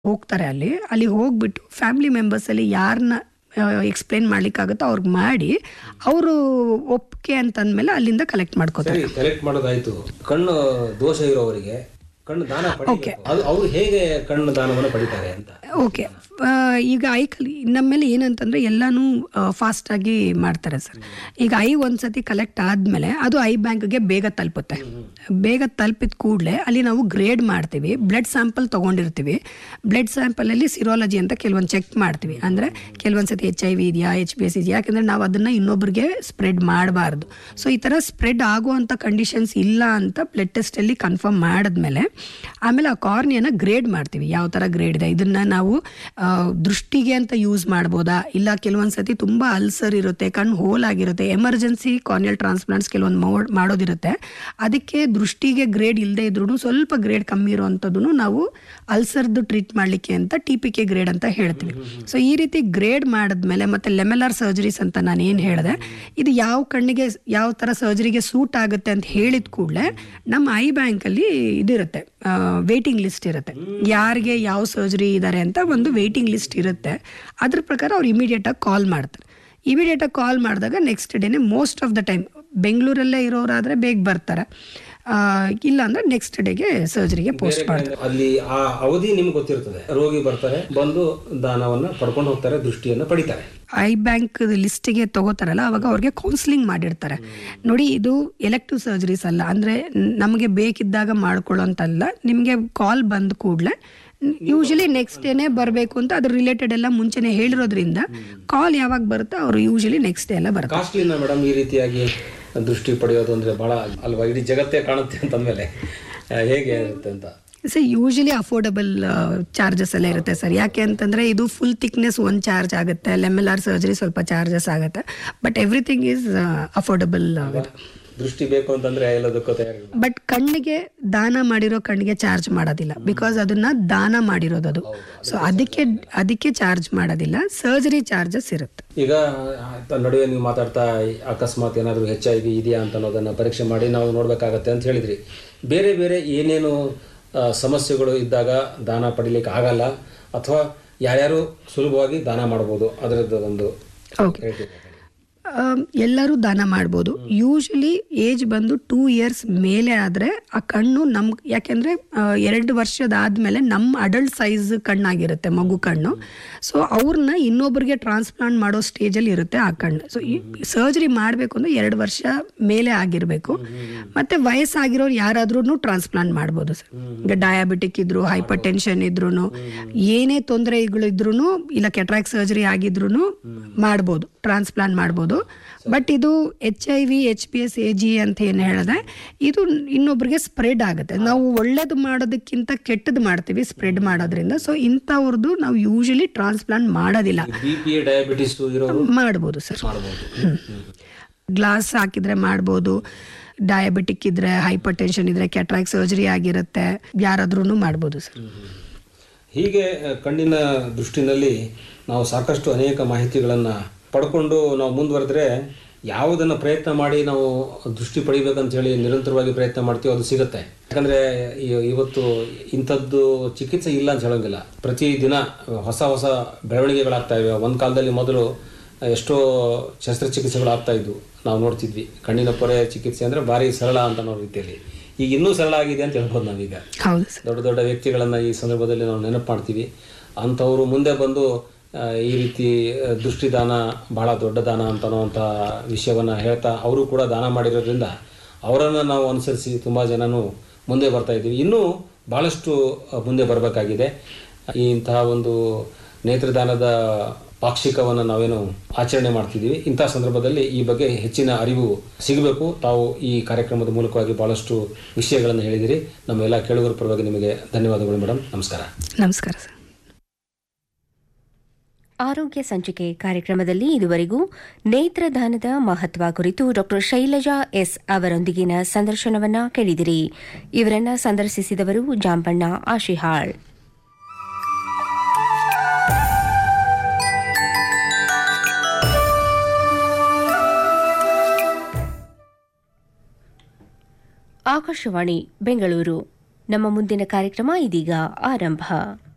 ಹೋಗ್ತಾರೆ ಅಲ್ಲಿ ಅಲ್ಲಿ ಹೋಗ್ಬಿಟ್ಟು ಫ್ಯಾಮಿಲಿ ಮೆಂಬರ್ಸಲ್ಲಿ ಯಾರನ್ನ ಎಕ್ಸ್ಪ್ಲೇನ್ ಮಾಡ್ಲಿಕ್ಕಾಗುತ್ತೋ ಅವ್ರಿಗೆ ಮಾಡಿ ಅವರು ಒಪ್ಪಿಗೆ ಅಂತಂದ್ಮೇಲೆ ಅಲ್ಲಿಂದ ಕಲೆಕ್ಟ್ ಮಾಡ್ಕೋತಾರೆ ಸರಿ ಕಲೆಕ್ಟ್ ಮಾಡೋದಾಯ್ತು ಕಣ್ಣು ದೋಷ ಇರೋವರಿಗೆ ಕಣ್ಣು ದಾನ ಪಡಿ ಅದು ಅವ್ರು ಹೇಗೆ ಕಣ್ಣು ದಾನವನ್ನು ಪಡಿತಾರೆ ಅಂತ ಓಕೆ ಈಗ ಐ ಕಲಿ ನಮ್ಮೇಲೆ ಏನಂತಂದ್ರೆ ಎಲ್ಲಾನು ಫಾಸ್ಟ್ ಆಗಿ ಮಾಡ್ತಾರೆ ಸರ್ ಈಗ ಐ ಒಂದ್ಸತಿ ಕಲೆಕ್ಟ್ ಆದ್ಮೇಲೆ ಅದು ಐ ಬ್ಯಾಂಕ್ಗೆ ಬೇಗ ತಲುಪುತ್ತೆ ಬೇಗ ತಲುಪಿದ ಕೂಡಲೇ ಅಲ್ಲಿ ನಾವು ಗ್ರೇಡ್ ಮಾಡ್ತೀವಿ ಬ್ಲಡ್ ಸ್ಯಾಂಪಲ್ ತಗೊಂಡಿರ್ತೀವಿ ಬ್ಲಡ್ ಸ್ಯಾಂಪಲಲ್ಲಿ ಸಿರೋಲಜಿ ಅಂತ ಕೆಲವೊಂದು ಚೆಕ್ ಮಾಡ್ತೀವಿ ಅಂದರೆ ಕೆಲವೊಂದ್ಸತಿ ಎಚ್ ಐ ವಿ ಇದೆಯಾ ಎಚ್ ಪಿ ಎಸ್ ಇದೆಯಾ ಯಾಕಂದರೆ ನಾವು ಅದನ್ನು ಇನ್ನೊಬ್ರಿಗೆ ಸ್ಪ್ರೆಡ್ ಮಾಡಬಾರ್ದು ಸೊ ಈ ಥರ ಸ್ಪ್ರೆಡ್ ಆಗುವಂಥ ಕಂಡೀಷನ್ಸ್ ಇಲ್ಲ ಅಂತ ಬ್ಲಡ್ ಟೆಸ್ಟಲ್ಲಿ ಕನ್ಫರ್ಮ್ ಮಾಡಿದ್ಮೇಲೆ ಆಮೇಲೆ ಆ ಕಾರ್ನಿಯನ್ನ ಗ್ರೇಡ್ ಮಾಡ್ತೀವಿ ಯಾವ ಥರ ಗ್ರೇಡ್ ಇದೆ ಇದನ್ನ ನಾವು ಆ, ದೃಷ್ಟಿಗೆ ಅಂತ ಯೂಸ್ ಮಾಡ್ಬೋದಾ ಇಲ್ಲ ಕೆಲವೊಂದು ಸತಿ ತುಂಬ ಅಲ್ಸರ್ ಇರುತ್ತೆ ಕಣ್ಣು ಹೋಲ್ ಆಗಿರುತ್ತೆ ಎಮರ್ಜೆನ್ಸಿ ಕಾರ್ನಿಯಲ್ ಟ್ರಾನ್ಸ್ಪ್ಲಾಂಟ್ಸ್ ಕೆಲವೊಂದು ಮೋ- ಮಾಡೋದಿರುತ್ತೆ ಅದಕ್ಕೆ ದೃಷ್ಟಿಗೆ ಗ್ರೇಡ್ ಇಲ್ಲದೆ ಇದ್ರೂ ಸ್ವಲ್ಪ ಗ್ರೇಡ್ ಕಮ್ಮಿ ಇರುವಂಥದ್ದು ನಾವು ಅಲ್ಸರ್ದು ಟ್ರೀಟ್ ಮಾಡಲಿಕ್ಕೆ ಅಂತ ಟಿ ಪಿ ಕೆ ಗ್ರೇಡ್ ಅಂತ ಹೇಳ್ತೀವಿ ಸೊ ಈ ರೀತಿ ಗ್ರೇಡ್ ಮಾಡಿದ್ಮೇಲೆ ಮತ್ತೆ ಲೆಮೆಲಾರ್ ಸರ್ಜರೀಸ್ ಅಂತ ನಾನು ಏನು ಹೇಳಿದೆ ಇದು ಯಾವ ಕಣ್ಣಿಗೆ ಯಾವ ಥರ ಸರ್ಜರಿಗೆ ಸೂಟ್ ಆಗುತ್ತೆ ಅಂತ ಹೇಳಿದ ಕೂಡಲೇ ನಮ್ಮ ಐ ಬ್ಯಾಂಕಲ್ಲಿ ಇದಿರುತ್ತೆ ವೇಟಿಂಗ್ ಲಿಸ್ಟ್ ಇರುತ್ತೆ ಯಾರಿಗೆ ಯಾವ ಸರ್ಜರಿ ಇದ್ದಾರೆ ಅಂತ ಒಂದು ವೇಟಿಂಗ್ ಲಿಸ್ಟ್ ಇರುತ್ತೆ ಅದ್ರ ಪ್ರಕಾರ ಅವ್ರು ಇಮಿಡಿಯೇಟಾಗಿ ಕಾಲ್ ಮಾಡ್ತಾರೆ ಇಮಿಡಿಯೇಟಾಗಿ ಕಾಲ್ ಮಾಡಿದಾಗ ನೆಕ್ಸ್ಟ್ ಡೇನೆ ಮೋಸ್ಟ್ ಆಫ್ ದ ಟೈಮ್ ಬೆಂಗಳೂರಲ್ಲೇ ಇರೋರಾದರೆ ಬೇಗ ಬರ್ತಾರೆ ಆ, ಇಲ್ಲ ಅಂದರೆ ನೆಕ್ಸ್ಟ್ ಡೇಗೆ ಸರ್ಜರಿಗೆ ಪೋಸ್ಟ್ ಮಾಡ್ತಾರೆ ಅಲ್ಲಿ ಆ ಅವಧಿ ನಿಮ್ಗೆ ಗೊತ್ತಿರ್ತದೆ ರೋಗಿ ಬರ್ತಾರೆ ಬಂದು ದಾನವನ್ನ ಪಡ್ಕೊಂಡು ಹೋಗ್ತಾರೆ ದೃಷ್ಟಿಯನ್ನ ಪಡಿತಾರೆ ಐ ಬ್ಯಾಂಕ್ ಲಿಸ್ಟಿಗೆ ತಗೋತಾರಲ್ಲ ಅವಾಗ ಅವ್ರಿಗೆ ಕೌನ್ಸಿಲಿಂಗ್ ಮಾಡಿರ್ತಾರೆ ನೋಡಿ ಇದು ಎಲೆಕ್ಟಿವ್ ಸರ್ಜರೀಸ್ ಅಲ್ಲ ಅಂದರೆ ನಮಗೆ ಬೇಕಿದ್ದಾಗ ಮಾಡ್ಕೊಳ್ಳೋಂತಲ್ಲ ನಿಮಗೆ ಕಾಲ್ ಬಂದ ಕೂಡಲೇ ಯೂಶಲಿ ನೆಕ್ಸ್ಟ್ ಡೇನೇ ಬರಬೇಕು ಅಂತ ಅದ್ರ ರಿಲೇಟೆಡ್ ಎಲ್ಲ ಮುಂಚೆನೆ ಹೇಳಿರೋದ್ರಿಂದ ಕಾಲ್ ಯಾವಾಗ ಬರುತ್ತೋ ಅವರು ಯೂಶಲಿ ನೆಕ್ಸ್ಟ್ ಡೇ ಎಲ್ಲ ಬರ್ತಾರೆ ಕಾಸ್ಟ್ಲಿನ ಮೇಡಮ್ ಈ ರೀತಿಯಾಗಿ ದೃಷ್ಟಿ ಪಡೆಯೋದು ಅಂದ್ರೆ ಬಹಳ ಅಲ್ವಾ ಇಡೀ ಜಗತ್ತೇ ಕಾಣುತ್ತೆ ಅಂತಂದ್ಮೇಲೆ ಆ, ಹೇಗೆ ಇರುತ್ತೆ ಅಂತ ಸರ್ ಯೂಶಲಿ ಅಫೋರ್ಡಬಲ್ ಚಾರ್ಜಸ್ ಎಲ್ಲ ಇರುತ್ತೆ ಸರ್ ಯಾಕೆ ಅಂತಂದರೆ ಇದು ಫುಲ್ ಥಿಕ್ನೆಸ್ ಒಂದು ಚಾರ್ಜ್ ಆಗುತ್ತೆ ಲೆಮ್ ಎಲ್ ಆರ್ ಸರ್ಜರಿ ಸ್ವಲ್ಪ ಚಾರ್ಜಸ್ ಆಗುತ್ತೆ ಬಟ್ ಎವ್ರಿಥಿಂಗ್ ಈಸ್ ಅಫೋರ್ಡಬಲ್ ಆಗುತ್ತೆ ದೃಷ್ಟಿ ಬೇಕು ಅಂತಂದ್ರೆ ಎಲ್ಲದಕ್ಕೂ ತಯಾರಿಲ್ಲ ಬಟ್ ಕಣ್ಣಿಗೆ ದಾನ ಮಾಡಿರೋ ಕಣ್ಣಿಗೆ ಚಾರ್ಜ್ ಮಾಡೋದಿಲ್ಲ ಬಿಕಾಸ್ ಅದನ್ನ ದಾನ ಮಾಡಿರೋದು ಅದು ಸೊ ಅದಕ್ಕೆ ಅದಕ್ಕೆ ಚಾರ್ಜ್ ಮಾಡೋದಿಲ್ಲ ಸರ್ಜರಿ ಚಾರ್ಜಸ್ ಇರುತ್ತೆ ಈಗ ಆ, ನಡುವೆ ನೀವು ಮಾತಾಡ್ತಾ ಅಕಸ್ಮಾತ್ ಏನಾದರೂ ಹೆಚ್ ಐ ವಿ ಇದೆಯಾ ಅಂತ ಅನ್ನೋದನ್ನ ಪರೀಕ್ಷೆ ಮಾಡಿ ನಾವು ನೋಡ್ಬೇಕಾಗತ್ತೆ ಅಂತ ಹೇಳಿದ್ರಿ ಬೇರೆ ಬೇರೆ ಏನೇನು ಆ, ಸಮಸ್ಯೆಗಳು ಇದ್ದಾಗ ದಾನ ಪಡಿಲಿಕ್ಕೆ ಆಗಲ್ಲ ಅಥವಾ ಯಾರ್ಯಾರು ಸುಲಭವಾಗಿ ದಾನ ಮಾಡ್ಬೋದು ಅದರದ್ದು ಒಂದು ಓಕೆ ಹೇಳ್ತೀವಿ ಎಲ್ಲರೂ ದಾನ ಮಾಡ್ಬೋದು ಯೂಶಲಿ ಏಜ್ ಬಂದು ಟೂ ಇಯರ್ಸ್ ಮೇಲೆ ಆದರೆ ಆ ಕಣ್ಣು ನಮ್ ಯಾಕೆಂದರೆ ಎರಡು ವರ್ಷದಾದ್ಮೇಲೆ ನಮ್ಮ ಅಡಲ್ಟ್ ಸೈಜ್ ಕಣ್ಣಾಗಿರುತ್ತೆ ಮಗು ಕಣ್ಣು ಸೊ ಅವ್ರನ್ನ ಇನ್ನೊಬ್ರಿಗೆ ಟ್ರಾನ್ಸ್ಪ್ಲಾಂಟ್ ಮಾಡೋ ಸ್ಟೇಜಲ್ಲಿ ಇರುತ್ತೆ ಆ ಕಣ್ಣು ಸೊ ಈ ಸರ್ಜರಿ ಮಾಡಬೇಕು ಅಂದ್ರೆ ಎರಡು ವರ್ಷ ಮೇಲೆ ಆಗಿರಬೇಕು ಮತ್ತು ವಯಸ್ಸಾಗಿರೋರು ಯಾರಾದ್ರೂ ಟ್ರಾನ್ಸ್ಪ್ಲಾಂಟ್ ಮಾಡ್ಬೋದು ಸರ್ ಈಗ ಡಯಾಬಿಟಿಕ್ ಇದ್ರು ಹೈಪರ್ ಟೆನ್ಷನ್ ಇದ್ರು ಏನೇ ತೊಂದರೆಗಳಿದ್ರು ಇಲ್ಲ ಕೆಟ್ರಾಕ್ ಸರ್ಜರಿ ಆಗಿದ್ರು ಮಾಡ್ಬೋದು ಟ್ರಾನ್ಸ್ಪ್ಲಾಂಟ್ ಮಾಡ್ಬೋದು ಬಟ್ ಇದು H I V H P S A G ಅಂತ ಏನು ಹೇಳಿದೆ ಇದು ಇನ್ನೊಬ್ರಿಗೆ ಸ್ಪ್ರೆಡ್ ಆಗುತ್ತೆ ನಾವು ಒಳ್ಳೇದು ಮಾಡೋದಕ್ಕಿಂತ ಕೆಟ್ಟದ್ದು ಮಾಡ್ತೀವಿ ಸ್ಪ್ರೆಡ್ ಮಾಡೋದ್ರಿಂದ ಸೊ ಇಂಥವ್ರದ್ದು ನಾವು ಯೂಶಲಿ ಟ್ರಾನ್ಸ್ಪ್ಲಾಂಟ್ ಮಾಡೋದಿಲ್ಲ ಬಿ ಪಿ ಡಯಾಬಿಟಿಸ್ ಇರೋರು ಮಾಡ್ಬೋದು ಸರ್ ಮಾಡ್ಬೋದು ಗ್ಲಾಸ್ ಹಾಕಿದ್ರೆ ಮಾಡ್ಬೋದು ಡಯಾಬಿಟಿಕ್ ಇದ್ರೆ ಹೈಪರ್ ಟೆನ್ಷನ್ ಇದ್ರೆ ಕೆಟ್ರಾಕ್ ಸರ್ಜರಿ ಆಗಿರುತ್ತೆ ಯಾರಾದ್ರೂ ಮಾಡ್ಬೋದು ಸರ್ ಹೀಗೆ ಆ, ಕಣ್ಣಿನ ದೃಷ್ಟಿನಲ್ಲಿ ನಾವು ಸಾಕಷ್ಟು ಅನೇಕ ಮಾಹಿತಿಗಳನ್ನು ಪಡ್ಕೊಂಡು ನಾವು ಮುಂದುವರೆದ್ರೆ ಯಾವುದನ್ನು ಪ್ರಯತ್ನ ಮಾಡಿ ನಾವು ದೃಷ್ಟಿ ಪಡಿಬೇಕಂತ ಹೇಳಿ ನಿರಂತರವಾಗಿ ಪ್ರಯತ್ನ ಮಾಡ್ತೀವೋ ಅದು ಸಿಗುತ್ತೆ ಯಾಕಂದರೆ ಇವತ್ತು ಇಂಥದ್ದು ಚಿಕಿತ್ಸೆ ಇಲ್ಲ ಅಂತ ಹೇಳೋಂಗಿಲ್ಲ ಪ್ರತಿದಿನ ಹೊಸ ಹೊಸ ಬೆಳವಣಿಗೆಗಳಾಗ್ತಾ ಇವೆ ಒಂದು ಕಾಲದಲ್ಲಿ ಮೊದಲು ಎಷ್ಟೋ ಶಸ್ತ್ರಚಿಕಿತ್ಸೆಗಳು ಆಗ್ತಾ ಇದ್ವು ನಾವು ನೋಡ್ತಿದ್ವಿ ಕಣ್ಣಿನ ಪೊರೆ ಚಿಕಿತ್ಸೆ ಅಂದರೆ ಭಾರಿ ಸರಳ ಅಂತ ಅನ್ನೋ ರೀತಿಯಲ್ಲಿ ಈಗ ಇನ್ನೂ ಸರಳ ಆಗಿದೆ ಅಂತ ಹೇಳ್ಬೋದು ನಾವೀಗ ಹೌದು ಸರ್ ದೊಡ್ಡ ದೊಡ್ಡ ವ್ಯಕ್ತಿಗಳನ್ನು ಈ ಸಂದರ್ಭದಲ್ಲಿ ನಾವು ನೆನಪು ಮಾಡ್ತೀವಿ ಅಂಥವರು ಮುಂದೆ ಬಂದು ಆ, ಈ ರೀತಿ ಆ, ದೃಷ್ಟಿದಾನ ಬಹಳ ದೊಡ್ಡ ದಾನ ಅಂತ ಅನ್ನುವಂಥ ವಿಷಯವನ್ನು ಹೇಳ್ತಾ ಅವರು ಕೂಡ ದಾನ ಮಾಡಿರೋದ್ರಿಂದ ಅವರನ್ನು ನಾವು ಅನುಸರಿಸಿ ತುಂಬ ಜನನು ಮುಂದೆ ಬರ್ತಾ ಇದ್ದೀವಿ ಇನ್ನೂ ಭಾಳಷ್ಟು ಆ, ಮುಂದೆ ಬರಬೇಕಾಗಿದೆ ಈ ಇಂತಹ ಒಂದು ನೇತ್ರದಾನದ ಪಾಕ್ಷಿಕವನ್ನು ನಾವೇನು ಆಚರಣೆ ಮಾಡ್ತಿದ್ದೀವಿ ಇಂಥ ಸಂದರ್ಭದಲ್ಲಿ ಈ ಬಗ್ಗೆ ಹೆಚ್ಚಿನ ಅರಿವು ಸಿಗಬೇಕು ತಾವು ಈ ಕಾರ್ಯಕ್ರಮದ ಮೂಲಕವಾಗಿ ಭಾಳಷ್ಟು ವಿಷಯಗಳನ್ನು ಹೇಳಿದಿರಿ ನಮ್ಮ ಎಲ್ಲ ಕೇಳುಗರ ಪರವಾಗಿ ನಿಮಗೆ ಧನ್ಯವಾದಗಳು ಮೇಡಮ್ ನಮಸ್ಕಾರ ನಮಸ್ಕಾರ ಸರ್ ಆರೋಗ್ಯ ಸಂಚಿಕೆ ಕಾರ್ಯಕ್ರಮದಲ್ಲಿ ಇದುವರೆಗೂ ನೇತ್ರದಾನದ ಮಹತ್ವ ಕುರಿತು ಡಾಕ್ಟರ್ ಶೈಲಜಾ ಎಸ್ ಅವರೊಂದಿಗಿನ ಸಂದರ್ಶನವನ್ನ ಕೇಳಿದಿರಿ ಇವರನ್ನ ಸಂದರ್ಶಿಸಿದವರು ಜಾಂಬಣ್ಣ ಆಶಿಹಾಳ್ ಆಕಾಶವಾಣಿ ಬೆಂಗಳೂರು ನಮ್ಮ ಮುಂದಿನ ಕಾರ್ಯಕ್ರಮ ಇದೀಗ ಆರಂಭ